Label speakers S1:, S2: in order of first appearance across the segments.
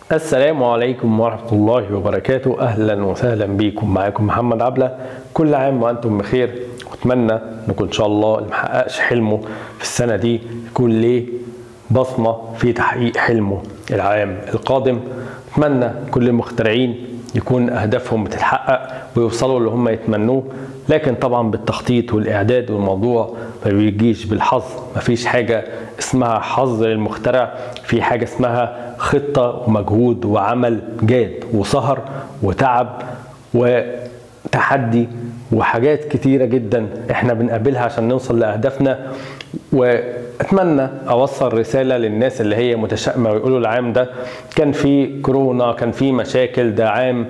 S1: السلام عليكم ورحمة الله وبركاته أهلا وسهلا بكم معاكم محمد عبلة كل عام وأنتم بخير وأتمنى أنكم إن شاء الله اللي محققش حلمه في السنة دي يكون ليه بصمة في تحقيق حلمه العام القادم أتمنى كل المخترعين يكون أهدافهم بتتحقق ويوصلوا اللي هم يتمنوه لكن طبعا بالتخطيط والإعداد والموضوع ما بيجيش بالحظ مفيش حاجة اسمها حظ للمخترع في حاجة اسمها خطة ومجهود وعمل جاد وسهر وتعب وتحدي وحاجات كتيرة جدا احنا بنقابلها عشان نوصل لأهدافنا واتمنى اوصل رساله للناس اللي هي متشائمه ويقولوا العام ده كان في كورونا كان في مشاكل ده عام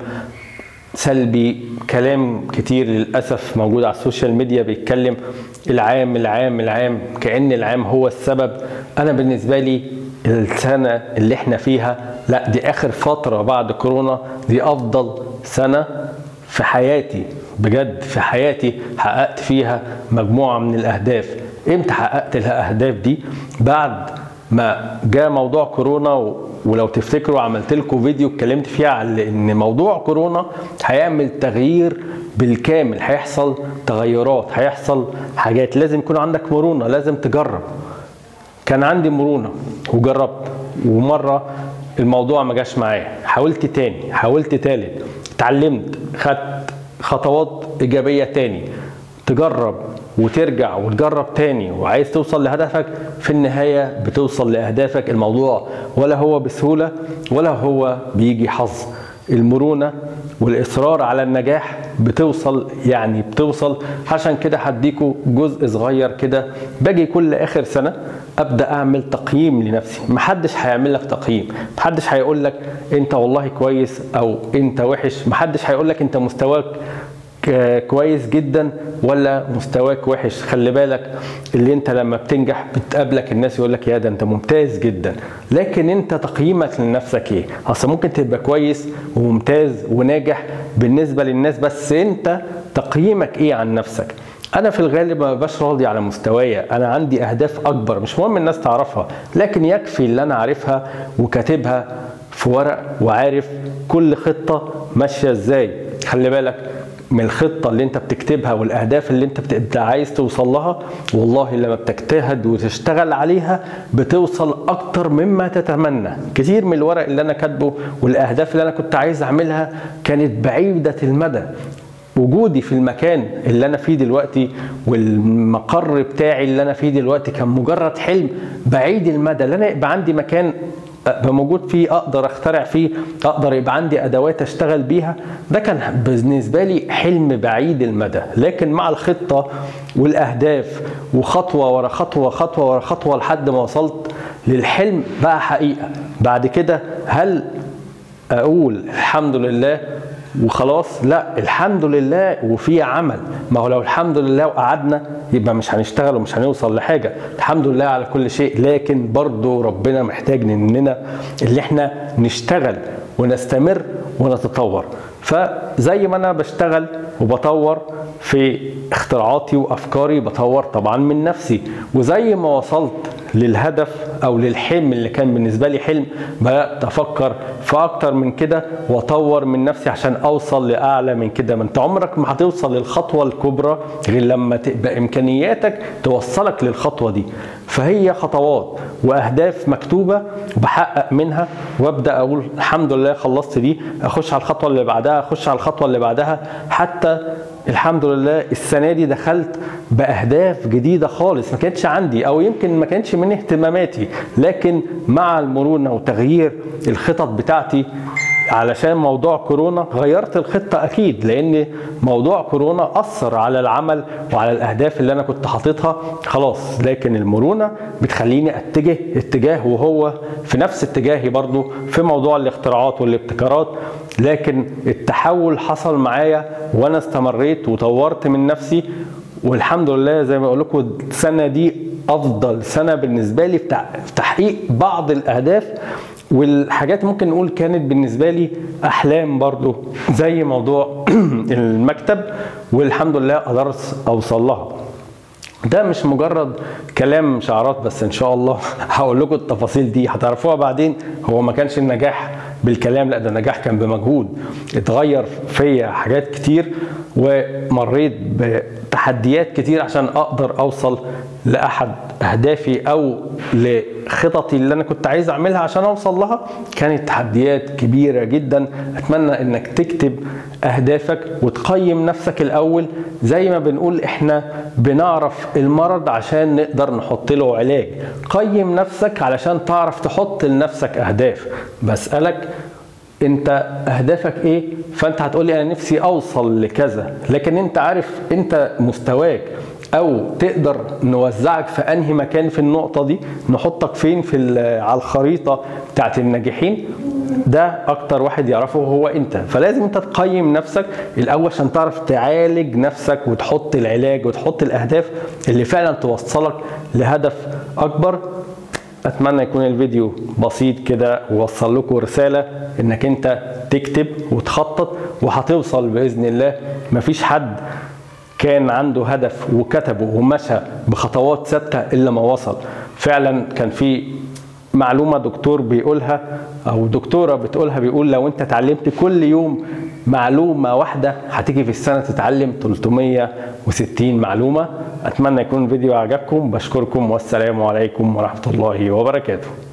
S1: سلبي كلام كتير للاسف موجود على السوشيال ميديا بيتكلم العام العام العام كان العام هو السبب انا بالنسبه لي السنه اللي احنا فيها لا دي اخر فتره بعد كورونا دي افضل سنه في حياتي بجد في حياتي حققت فيها مجموعه من الاهداف امتى حققت الاهداف دي بعد ما جاء موضوع كورونا ولو تفتكروا عملت لكم فيديو اتكلمت فيه على ان موضوع كورونا هيعمل تغيير بالكامل هيحصل تغيرات هيحصل حاجات لازم يكون عندك مرونه لازم تجرب كان عندي مرونه وجربت ومره الموضوع ما جاش معايا حاولت تاني حاولت تالت اتعلمت خدت خطوات ايجابيه تاني تجرب وترجع وتجرب تاني وعايز توصل لهدفك في النهاية بتوصل لأهدافك الموضوع ولا هو بسهولة ولا هو بيجي حظ المرونة والإصرار على النجاح بتوصل يعني بتوصل عشان كده هديكوا جزء صغير كده باجي كل آخر سنة ابدا اعمل تقييم لنفسي محدش هيعمل لك تقييم محدش هيقول لك انت والله كويس او انت وحش محدش هيقول لك انت مستواك كويس جدا ولا مستواك وحش خلي بالك اللي انت لما بتنجح بتقابلك الناس يقول لك يا ده انت ممتاز جدا لكن انت تقييمك لنفسك ايه اصل ممكن تبقى كويس وممتاز وناجح بالنسبه للناس بس انت تقييمك ايه عن نفسك انا في الغالب ما ببقاش راضي على مستوايا انا عندي اهداف اكبر مش مهم الناس تعرفها لكن يكفي اللي انا عارفها وكاتبها في ورق وعارف كل خطه ماشيه ازاي خلي بالك من الخطة اللي انت بتكتبها والاهداف اللي انت بتبقى عايز توصل لها والله لما بتجتهد وتشتغل عليها بتوصل اكتر مما تتمنى كتير من الورق اللي انا كاتبه والاهداف اللي انا كنت عايز اعملها كانت بعيدة المدى وجودي في المكان اللي انا فيه دلوقتي والمقر بتاعي اللي انا فيه دلوقتي كان مجرد حلم بعيد المدى اللي انا يبقى عندي مكان ابقى موجود فيه اقدر اخترع فيه اقدر يبقى عندي ادوات اشتغل بيها ده كان بالنسبه لي حلم بعيد المدى لكن مع الخطه والاهداف وخطوه ورا خطوه خطوه ورا خطوه لحد ما وصلت للحلم بقى حقيقه بعد كده هل اقول الحمد لله وخلاص لا الحمد لله وفي عمل ما هو لو الحمد لله وقعدنا يبقى مش هنشتغل ومش هنوصل لحاجة الحمد لله على كل شيء لكن برضو ربنا محتاج مننا اللي احنا نشتغل ونستمر ونتطور فزي ما انا بشتغل وبطور في اختراعاتي وافكاري بطور طبعا من نفسي وزي ما وصلت للهدف او للحلم اللي كان بالنسبه لي حلم بدات افكر في اكتر من كده واطور من نفسي عشان اوصل لاعلى من كده ما انت عمرك ما هتوصل للخطوه الكبرى غير لما تبقى امكانياتك توصلك للخطوه دي فهي خطوات واهداف مكتوبه وبحقق منها وابدا اقول الحمد لله خلصت دي اخش على الخطوه اللي بعدها اخش على الخطوه اللي بعدها حتى الحمد لله السنه دي دخلت باهداف جديده خالص ما كانتش عندي او يمكن ما كانتش من اهتماماتي لكن مع المرونه وتغيير الخطط بتاعتي علشان موضوع كورونا غيرت الخطة أكيد لأن موضوع كورونا أثر على العمل وعلى الأهداف اللي أنا كنت حاططها خلاص لكن المرونة بتخليني أتجه اتجاه وهو في نفس اتجاهي برضو في موضوع الاختراعات والابتكارات لكن التحول حصل معايا وأنا استمريت وطورت من نفسي والحمد لله زي ما بقول لكم السنة دي أفضل سنة بالنسبة لي في تحقيق بعض الأهداف والحاجات ممكن نقول كانت بالنسبه لي احلام برضو زي موضوع المكتب والحمد لله قدرت اوصل لها ده مش مجرد كلام شعارات بس ان شاء الله هقول لكم التفاصيل دي هتعرفوها بعدين هو ما كانش النجاح بالكلام لا ده النجاح كان بمجهود اتغير فيا حاجات كتير ومريت بتحديات كتير عشان اقدر اوصل لاحد اهدافي او لخططي اللي انا كنت عايز اعملها عشان اوصل لها كانت تحديات كبيره جدا اتمنى انك تكتب اهدافك وتقيم نفسك الاول زي ما بنقول احنا بنعرف المرض عشان نقدر نحط له علاج قيم نفسك علشان تعرف تحط لنفسك اهداف بسالك انت اهدافك ايه فانت هتقولي انا نفسي اوصل لكذا لكن انت عارف انت مستواك او تقدر نوزعك في انهي مكان في النقطه دي نحطك فين في على الخريطه بتاعت الناجحين ده اكتر واحد يعرفه هو انت فلازم انت تقيم نفسك الاول عشان تعرف تعالج نفسك وتحط العلاج وتحط الاهداف اللي فعلا توصلك لهدف اكبر اتمنى يكون الفيديو بسيط كده ووصل لكم رساله انك انت تكتب وتخطط وهتوصل باذن الله مفيش حد كان عنده هدف وكتبه ومشى بخطوات ثابته الا ما وصل فعلا كان في معلومه دكتور بيقولها او دكتوره بتقولها بيقول لو انت اتعلمت كل يوم معلومه واحده هتيجي في السنه تتعلم 360 معلومه اتمنى يكون الفيديو عجبكم بشكركم والسلام عليكم ورحمه الله وبركاته